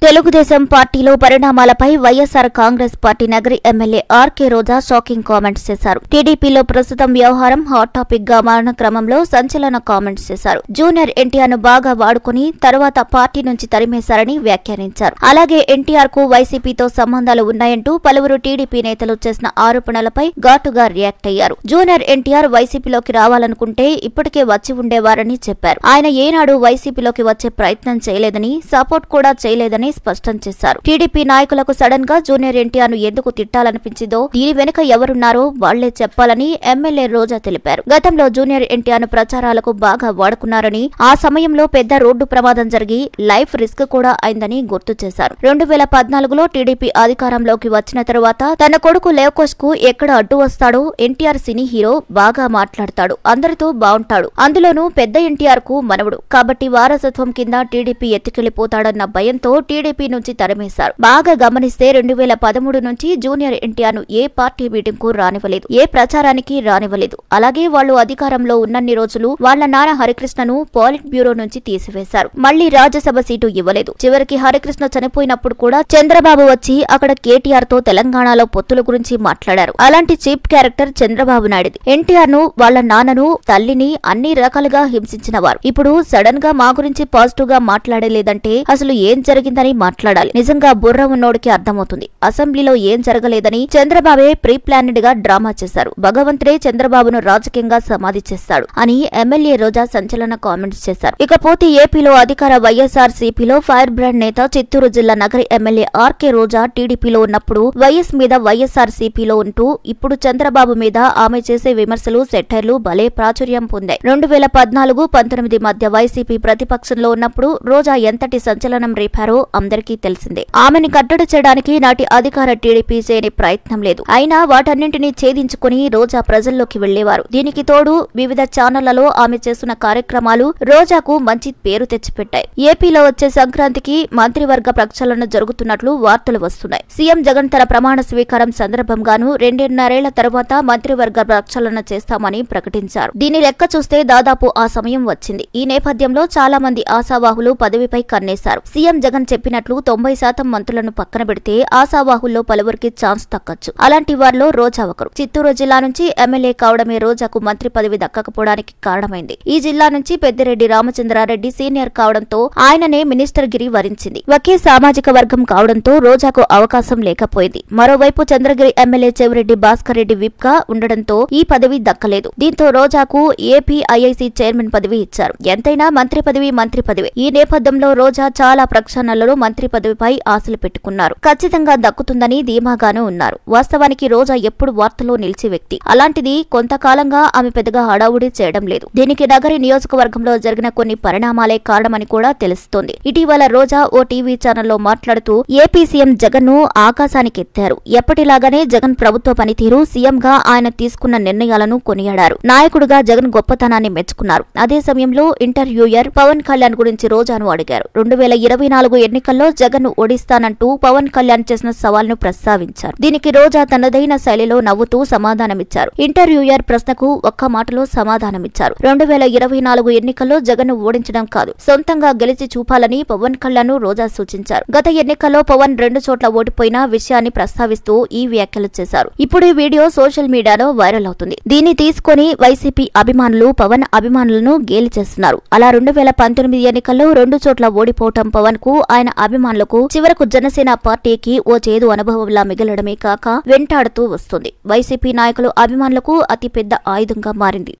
తెలుగుదేశం పార్టీలో పరిణామాలపై YSR Congress party Nagari MLA RK Roja shocking comments చేశారు టీడీపీలో ప్రస్తుతం వ్యవహారం హాట్ టాపిక్ గా మారిన క్రమంలో సంచలన కామెంట్స్ చేశారు జూనియర్ ఎన్టీఆర్ ను బాగా వాడుకుని తర్వాత పార్టీ నుంచి తరిమేశారని వ్యాఖ్యానించారు అలాగే ఎన్టీఆర్ కు వైసీపీతో సంబంధాలు ఉన్నాయంటూ పలువురు టీడీపీ నేతలు చేసిన ఆరోపణలపై ఘాటుగా రియాక్ట్ అయ్యారు జూనియర్ ఎన్టీఆర్ వైసీపీలోకి రావాలనుకుంటే ఇప్పటికే వచ్చి ఉండేవారని చెప్పారు ఆయన ఏనాడు వైసీపీలోకి వచ్చే ప్రయత్నం చేయలేదని సపోర్ట్ కూడా చేయలేదని స్పష్టం చేశారు టీడీపీ నాయకులకు సడన్ గా జూనియర్ ఎన్టీఆర్ ను ఎందుకు తిట్టాలనిపించిందో దీని వెనుక ఎవరున్నారో వాళ్లే చెప్పాలని ఎమ్మెల్యే రోజా తెలిపారు గతంలో జూనియర్ ఎన్టీఆర్ ను ప్రచారాలకు బాగా వాడుకున్నారని ఆ సమయంలో పెద్ద రోడ్డు ప్రమాదం జరిగి లైఫ్ రిస్క్ కూడా అయిందని గుర్తు చేశారు రెండు వేల పద్నాలుగులో టీడీపీ అధికారంలోకి వచ్చిన తరువాత తన కొడుకు లేవకోష్ కు ఎక్కడ అడ్డు వస్తాడో ఎన్టీఆర్ సినీ హీరో బాగా మాట్లాడతాడు అందరితో బావుంటాడు అందులోనూ పెద్ద ఎన్టీఆర్ కు మనవడు కాబట్టి వారసత్వం కింద టీడీపీ ఎత్తుకెళ్లిపోతాడన్న భయంతో టీడీపీ నుంచి తరిమేశారు బాగా గమనిస్తే రెండు వేల పదమూడు నుంచి జూనియర్ ఎన్టీఆర్ ను ఏ పార్టీ మీటింగ్ కు రానివ్వలేదు ఏ ప్రచారానికి రానివ్వలేదు అలాగే వాళ్ళు అధికారంలో ఉన్నన్ని రోజులు వాళ్ళ నాన్న హరికృష్ణను పాలిట్ బ్యూరో నుంచి తీసివేశారు మళ్లీ రాజ్యసభ సీటు ఇవ్వలేదు చివరికి హరికృష్ణ చనిపోయినప్పుడు కూడా చంద్రబాబు వచ్చి అక్కడ కేటీఆర్ తో తెలంగాణలో పొత్తుల గురించి మాట్లాడారు అలాంటి చీప్ క్యారెక్టర్ చంద్రబాబు నాయుడిది ఎన్టీఆర్ ను వాళ్ళ నాన్నను తల్లిని అన్ని రకాలుగా హింసించిన వారు ఇప్పుడు సడన్ గా మా గురించి పాజిటివ్ గా మాట్లాడలేదంటే అసలు ఏం జరిగిందని మాట్లాడాలి నిజంగా బుర్ర ఉన్నోడికి అర్థమవుతుంది అసెంబ్లీలో ఏం జరగలేదని చంద్రబాబే ప్రీ ప్లానెడ్ గా డ్రామా చేశారు భగవంతుడే చంద్రబాబును రాజకీయంగా సమాధి చేస్తాడు అని ఎమ్మెల్యే రోజా సంచలన కామెంట్స్ చేశారు ఇకపోతే ఏపీలో అధికార వైఎస్ఆర్ సిపిలో ఫైర్ బ్రాండ్ నేత చిత్తూరు జిల్లా నగరి ఎమ్మెల్యే ఆర్కే రోజా టీడీపీలో ఉన్నప్పుడు వైఎస్ మీద వైఎస్ఆర్ సిపిలో ఉంటూ ఇప్పుడు చంద్రబాబు మీద ఆమె చేసే విమర్శలు సెట్టర్లు భలే ప్రాచుర్యం పొందాయి రెండు వేల పద్నాలుగు పంతొమ్మిది మధ్య వైసీపీ ప్రతిపక్షంలో ఉన్నప్పుడు రోజా ఎంతటి సంచలనం రేపారో అందరికీ తెలిసిందే ఆమెని కట్టడి చేయడానికి నాటి అధికార టీడీపీ చేయని ప్రయత్నం లేదు అయినా వాటన్నింటినీ ఛేదించుకుని రోజా ప్రజల్లోకి వెళ్లేవారు దీనికి తోడు వివిధ ఛానళ్లలో ఆమె చేస్తున్న కార్యక్రమాలు రోజాకు మంచి పేరు తెచ్చిపెట్టాయి ఏపీలో వచ్చే సంక్రాంతికి మంత్రివర్గ ప్రక్షాళన జరుగుతున్నట్లు వార్తలు వస్తున్నాయి సీఎం జగన్ తన ప్రమాణ స్వీకారం సందర్భంగాను రెండున్నరేళ్ల తర్వాత మంత్రివర్గ ప్రక్షాళన చేస్తామని ప్రకటించారు దీని లెక్క చూస్తే దాదాపు ఆ సమయం వచ్చింది ఈ నేపథ్యంలో చాలా మంది ఆశావాహులు పదవిపై కన్నేశారు సీఎం జగన్ చెప్పినట్లు తొంభై శాతం మంత్రులను పక్కన పెడితే ఆశావాహుల్లో పలువురికి ఛాన్స్ దక్కచ్చు అలాంటి వారిలో రోజా ఒకరు చిత్తూరు జిల్లా నుంచి ఎమ్మెల్యే కావడమే రోజాకు మంత్రి పదవి దక్కకపోవడానికి కారణమైంది ఈ జిల్లా నుంచి పెద్దిరెడ్డి రామచంద్రారెడ్డి సీనియర్ కావడంతో ఆయననే మినిస్టర్ గిరి వరించింది ఒకే సామాజిక వర్గం కావడంతో రోజాకు అవకాశం లేకపోయింది మరోవైపు చంద్రగిరి ఎమ్మెల్యే చెవిరెడ్డి భాస్కర్ రెడ్డి విప్ గా ఉండడంతో ఈ పదవి దక్కలేదు దీంతో రోజాకు ఏపీ ఐఐసీ చైర్మన్ పదవి ఇచ్చారు ఎంతైనా మంత్రి పదవి మంత్రి పదవి ఈ నేపథ్యంలో రోజా చాలా ప్రక్షాళనలో మంత్రి పదవిపై ఆశలు పెట్టుకున్నారు ఖచ్చితంగా దక్కుతుందని ధీమాగానే ఉన్నారు వాస్తవానికి రోజా ఎప్పుడు వార్తల్లో నిలిచే వ్యక్తి అలాంటిది కొంతకాలంగా ఆమె పెద్దగా హడావుడి చేయడం లేదు దీనికి నగరి నియోజకవర్గంలో జరిగిన కొన్ని పరిణామాలే కారణమని కూడా తెలుస్తోంది ఇటీవల రోజా ఓ టీవీ ఛానల్లో మాట్లాడుతూ ఏపీ సీఎం జగన్ ను ఆకాశానికి ఎత్తారు ఎప్పటిలాగానే జగన్ ప్రభుత్వ పనితీరు సీఎం గా ఆయన తీసుకున్న నిర్ణయాలను కొనియాడారు నాయకుడిగా జగన్ గొప్పతనాన్ని మెచ్చుకున్నారు అదే సమయంలో ఇంటర్వ్యూయర్ పవన్ కళ్యాణ్ గురించి రోజాను అడిగారు రెండు వేల ఇరవై నాలుగు ఎన్నికల్లో జగన్ ను ఓడిస్తానంటూ పవన్ కళ్యాణ్ చేసిన సవాల్ను ప్రస్తావించారు దీనికి రోజా తనదైన శైలిలో నవ్వుతూ సమాధానమిచ్చారు ఇంటర్వ్యూయర్ ప్రశ్నకు ఒక్క మాటలో సమాధానమిచ్చారు రెండు వేల ఇరవై నాలుగు ఎన్నికల్లో జగన్ ను ఓడించడం కాదు సొంతంగా గెలిచి చూపాలని పవన్ కళ్యాణ్ ను రోజా సూచించారు గత ఎన్నికల్లో పవన్ రెండు చోట్ల ఓడిపోయిన విషయాన్ని ప్రస్తావిస్తూ ఈ వ్యాఖ్యలు చేశారు ఇప్పుడు ఈ వీడియో సోషల్ మీడియాలో వైరల్ అవుతుంది దీన్ని తీసుకొని వైసీపీ అభిమానులు పవన్ అభిమానులను గేలి చేస్తున్నారు అలా రెండు వేల పంతొమ్మిది ఎన్నికల్లో రెండు చోట్ల ఓడిపోవటం పవన్ కు ఆయన అభిమానులకు చివరకు జనసేన పార్టీకి ఓ చేదు అనుభవంలా మిగలడమే కాక వెంటాడుతూ వస్తుంది వైసీపీ నాయకులు అభిమానులకు అతిపెద్ద ఆయుధంగా మారింది